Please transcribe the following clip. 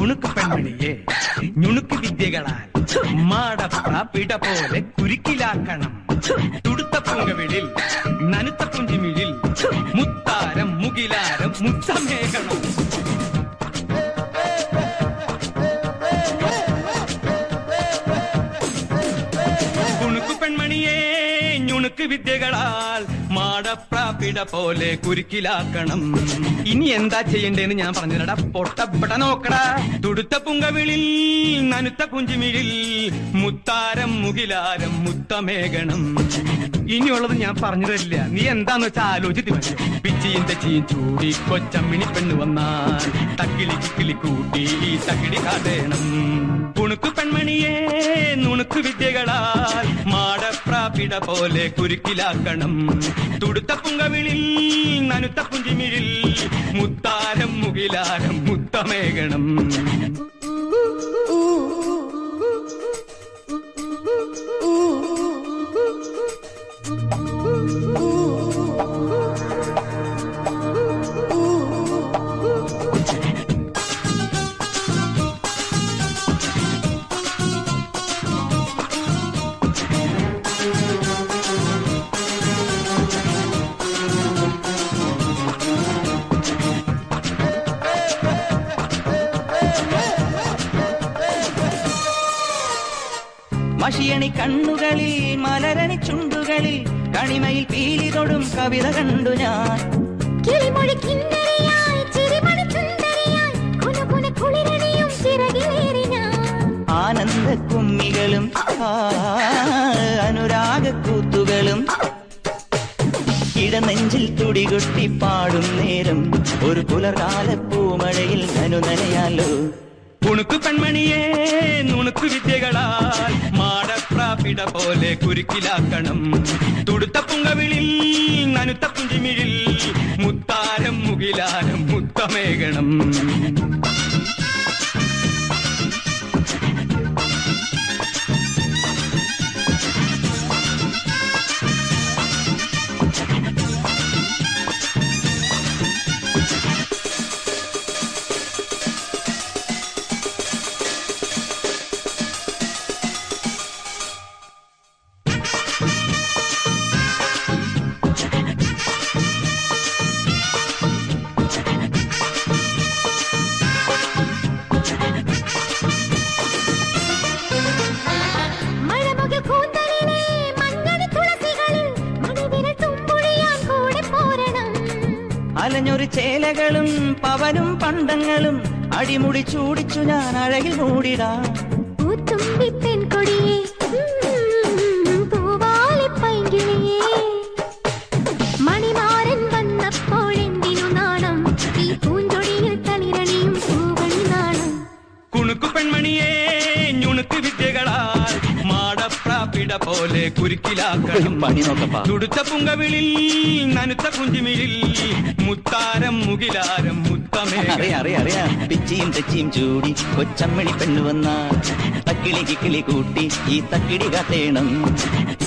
നുണുക്ക് പെൺമണിയെ ഞുണുക്ക് വിദ്യകളാൽ മാടപ്പ പിട പോലെ കുരുക്കിലാക്കണം തുടുത്ത പൂങ്കവിളിൽ നനുത്ത പുഞ്ചിമിഴിൽ മുത്താരം മുകിലാരം മുത്തമേകണം കുണുക്കു പെൺമണിയെ ഞുണുക്ക് വിദ്യകളാൽ മാടപ്രാപിട പോലെ കുരുക്കിലാക്കണം ഇനി എന്താ ചെയ്യണ്ടേന്ന് ഞാൻ പറഞ്ഞില്ലടാ പൊട്ടപ്പെട്ട നോക്കടാ തുടുത്ത പുങ്കവിളിൽ നനുത്ത പുഞ്ചിമിഴിൽ മുത്താരം മുകിലാരം മുത്തമേകണം ഇനിയുള്ളത് ഞാൻ പറഞ്ഞു തരില്ല നീ എന്താന്ന് വെച്ചാ ആലോചിച്ച് മതി പിച്ചിയും തെച്ചിയും ചൂടി കൊച്ചമ്മിണി പെണ്ണ് വന്നാൽ തക്കിളി കിക്കിളി കൂട്ടി ഈ തക്കിടി കാട്ടേണം കുണുക്കു പെൺമണിയെ നുണുക്കു വിദ്യകളാൽ മാടപ്രാപിട പോലെ കുരുക്കിലാക്കണം തുടുത്ത പുങ്കവിളിൽ നനുത്ത പുഞ്ചിമിഴിൽ മുത്താരം മുകിലാരം മുത്തമേകണം മഷിയണി കണ്ണുകളിൽ മലരണി ചുണ്ടുകളിൽ കണിമയിൽ പീലി തൊടും കവിത കണ്ടു ഞാൻ കിളിമൊഴി കിന്നരിയായി ചിരിമണി ചുന്ദരിയായി കുനുകുന കുളിരണിയും ചിറകിലേറി ഞാൻ ആനന്ദ കുമ്മികളും ആ, അനുരാഗ കൂത്തുകളും ഇടനെഞ്ചിൽ തുടികൊട്ടി പാടും നേരം ഒരു പുലർകാല പൂമഴയിൽ നനുനനയാലോ കുണുക്കു പെൺമണിയെ നുണുക്കു വിദ്യകളാൽ മാടപ്രാപിട പോലെ കുരുക്കിലാക്കണം തുടുത്ത പുങ്കവിളിൽ നനുത്ത പുഞ്ചിമിഴിൽ മുത്താരം മുകിലാരം മുത്തമേകണം മഴമുകിൽ കൂന്തലിലെ മഞ്ഞണി തുളസികളിൽ മണിവിരൽ തുമ്പുഴിയാൻ കൂടെ പോരണം അലഞ്ഞൊരു ചേലകളും പവനും പണ്ടങ്ങളും അടിമുടി ചൂടിച്ചു ഞാൻ അഴകിൽ മൂടിടാം പൂത്തുമ്പി പെൺകൊടിയേ ഉം, പൂവാലി പൈങ്കിളിയേ മണിമാരൻ വന്നപ്പോഴെന്തിനു നാണം ഈ പൂഞ്ചൊടിയിൽ തളിരണിയും പൂവണി നാണം കുണുക്കു പെൺമണിയെ ഞുണുക്ക് വിദ്യകളാൽ മാടപ്രാപിട പോലെ കുരുക്കിലാക്കണം പണി നോക്കപ്പാ തുടുത്ത പുങ്കവിളിൽ നനുത്ത കുഞ്ചിമിഴിൽ മുത്താരം മുകിലാരം മുത്തമേകണം അറിയാ അറിയാ അറിയാ പിച്ചിയും തെച്ചിയും ചൂടി കൊച്ചമ്മണി പെണ്ണു വന്ന തക്കിളി കിക്കിളി കൂട്ടി ഈ തക്കിടി കാട്ടേണം